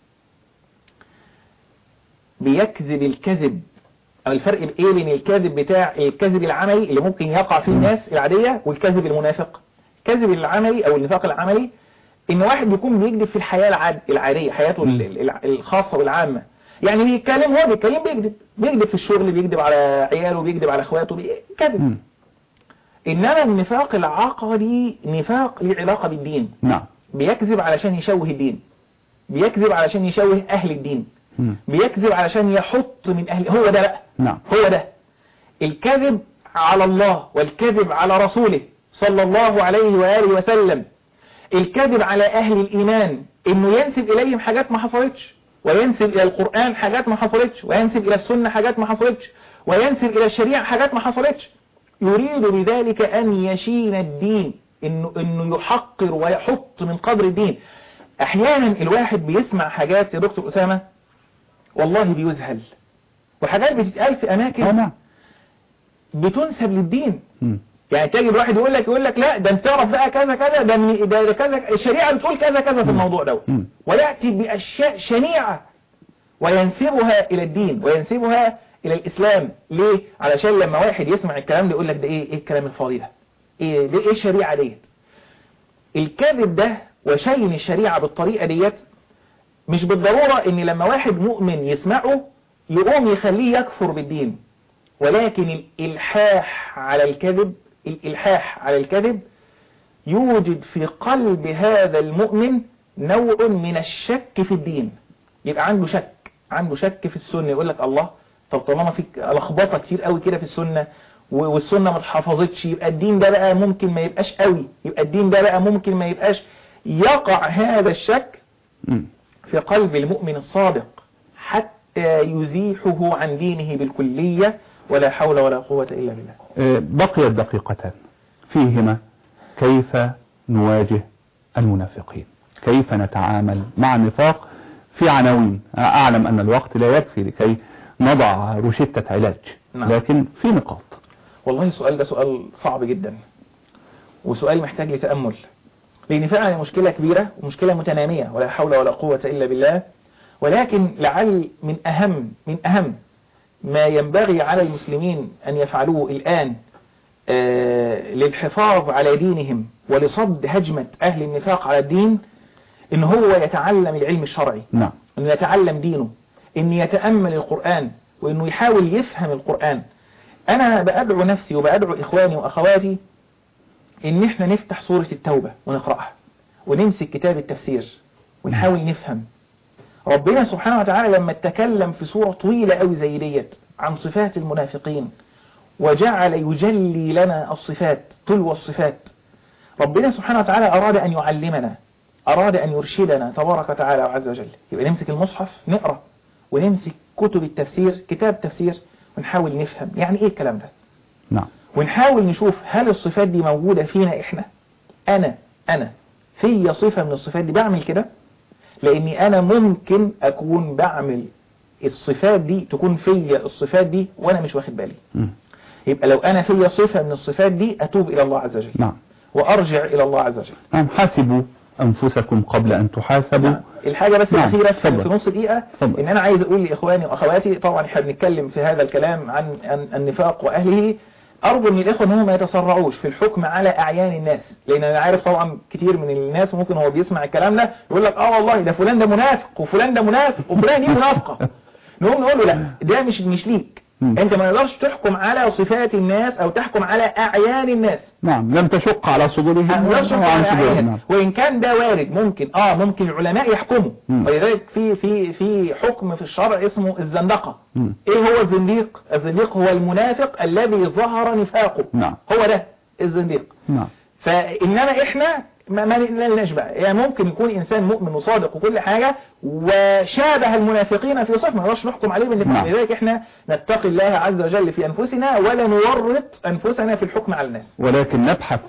بيكذب الكذب أو الفرق ايه بين الكذب بتاع الكذب العملي اللي ممكن يقع فيه الناس العادية والكذب المنافق الكذب العملي أو النفاق العملي إن واحد بيكون بيكذب في الحياة العاد العادية حياته ال- ال- الخاصة والعامة يعني بيتكلم هو بيتكلم بيكذب بيكذب في الشغل بيكذب على عياله بيكذب على اخواته بي- كذب
مم.
إنما النفاق العقدي نفاق له علاقة بالدين
نعم
بيكذب علشان يشوه الدين بيكذب علشان يشوه أهل الدين
مم.
بيكذب علشان يحط من أهل هو ده بقى
نعم
هو ده الكذب على الله والكذب على رسوله صلى الله عليه وآله وسلم الكذب على أهل الإيمان إنه ينسب إليهم حاجات ما حصلتش وينسب إلى القرآن حاجات ما حصلتش وينسب إلى السنة حاجات ما حصلتش وينسب إلى الشريعة حاجات ما حصلتش يريد بذلك أن يشين الدين إنه, إنه يحقر ويحط من قدر الدين أحيانا الواحد بيسمع حاجات يا دكتور أسامة والله بيذهل وحاجات بتتقال في
آه
أماكن
نعم
بتنسب للدين
مم.
يعني تجد واحد يقول لك يقول لك لا ده انت تعرف بقى كذا كذا ده, من ده, ده كذا الشريعة بتقول كذا كذا في الموضوع ده
مم.
ويأتي بأشياء شنيعة وينسبها إلى الدين وينسبها إلى الإسلام ليه؟ علشان لما واحد يسمع الكلام ده يقول لك ده إيه إيه الكلام الفاضي ده؟ إيه ده إيه الشريعة ديت؟ الكذب ده وشين الشريعة بالطريقة ديت مش بالضرورة إن لما واحد مؤمن يسمعه يقوم يخليه يكفر بالدين ولكن الإلحاح على الكذب الإلحاح على الكذب يوجد في قلب هذا المؤمن نوع من الشك في الدين يبقى عنده شك عنده شك في السنة يقول لك الله طب طالما في لخبطة كتير قوي كده في السنة و- والسنة ما اتحفظتش يبقى الدين ده بقى ممكن ما يبقاش قوي يبقى الدين ده بقى ممكن ما يبقاش يقع هذا الشك
مم.
في قلب المؤمن الصادق حتى يزيحه عن دينه بالكلية ولا حول ولا قوة إلا بالله
آه، بقيت دقيقتان فيهما كيف نواجه المنافقين كيف نتعامل مع النفاق في عناوين أعلم أن الوقت لا يكفي لكي نضع روشتة علاج
نعم.
لكن في نقاط
والله السؤال ده سؤال صعب جدا وسؤال محتاج لتأمل لأن فعلا مشكلة كبيرة ومشكلة متنامية ولا حول ولا قوة إلا بالله ولكن لعل من أهم من أهم ما ينبغي على المسلمين أن يفعلوه الآن آه، للحفاظ على دينهم ولصد هجمة أهل النفاق على الدين إن هو يتعلم العلم الشرعي
نعم
انه يتعلم دينه انه يتأمل القرآن وانه يحاول يفهم القرآن انا بأدعو نفسي وبأدعو اخواني واخواتي ان احنا نفتح سورة التوبة ونقرأها ونمسك كتاب التفسير ونحاول نفهم ربنا سبحانه وتعالى لما تكلم في سورة طويلة قوي زي ديت عن صفات المنافقين وجعل يجلي لنا الصفات تلو الصفات ربنا سبحانه وتعالى أراد أن يعلمنا أراد أن يرشدنا تبارك وتعالى عز وجل يبقى نمسك المصحف نقرأ ونمسك كتب التفسير كتاب تفسير ونحاول نفهم يعني إيه الكلام ده
نعم
ونحاول نشوف هل الصفات دي موجودة فينا إحنا أنا أنا في صفة من الصفات دي بعمل كده لأني أنا ممكن أكون بعمل الصفات دي تكون فيا الصفات دي وأنا مش واخد بالي
مم.
يبقى لو أنا فيا صفة من الصفات دي أتوب إلى الله عز وجل
نعم
وأرجع إلى الله عز وجل
نعم حاسبوا أنفسكم قبل أن تحاسبوا
نعم. الحاجة بس
نعم.
الأخيرة في
اتفضل.
في نص دقيقة
اتفضل.
إن أنا عايز أقول لإخواني وأخواتي طبعا إحنا بنتكلم في هذا الكلام عن عن النفاق وأهله أرجو من الإخوة إن هم ما يتسرعوش في الحكم على أعيان الناس لأن أنا عارف طبعا كتير من الناس ممكن هو بيسمع الكلام ده يقول لك آه والله ده فلان ده منافق وفلان ده منافق وفلان دي منافقة نقوم نقول له لا ده مش مش ليك
مم.
أنت ما تقدرش تحكم على صفات الناس أو تحكم على أعيان الناس
نعم لم تشق على صدورهم
لا شك
وعن
على
صدورهم
عينه.
نعم.
وإن كان ده وارد ممكن آه ممكن العلماء يحكموا
مم.
ولذلك في في في حكم في الشرع اسمه الزندقة
مم.
إيه هو الزنديق الزنديق هو المنافق الذي ظهر نفاقه
نعم.
هو ده الزنديق
نعم
فإنما إحنا ما ما لناش بقى يعني ممكن يكون إنسان مؤمن وصادق وكل حاجة وشابه المنافقين في صفة ما نقدرش نحكم عليه بالنفاق
نعم.
لذلك إحنا نتقي الله عز وجل في أنفسنا ولا نورط أنفسنا في الحكم على الناس
ولكن نبحث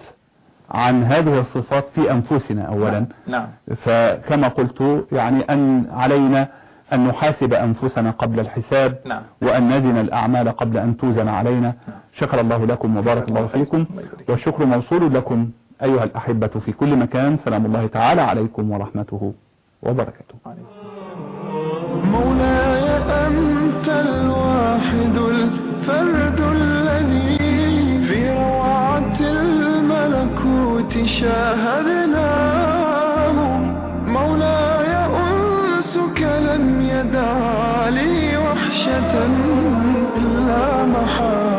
عن هذه الصفات في أنفسنا أولا
نعم
فكما قلت يعني أن علينا أن نحاسب أنفسنا قبل الحساب
نعم.
وأن نزن الأعمال قبل أن توزن علينا شكر الله لكم وبارك الله فيكم
الله يبارك.
والشكر موصول لكم أيها الأحبة في كل مكان سلام الله تعالى عليكم ورحمته وبركاته
مولاي أنت الواحد الفرد الذي في روعة الملكوت شاهدناه مولاي أنسك لم يدع لي وحشة إلا محال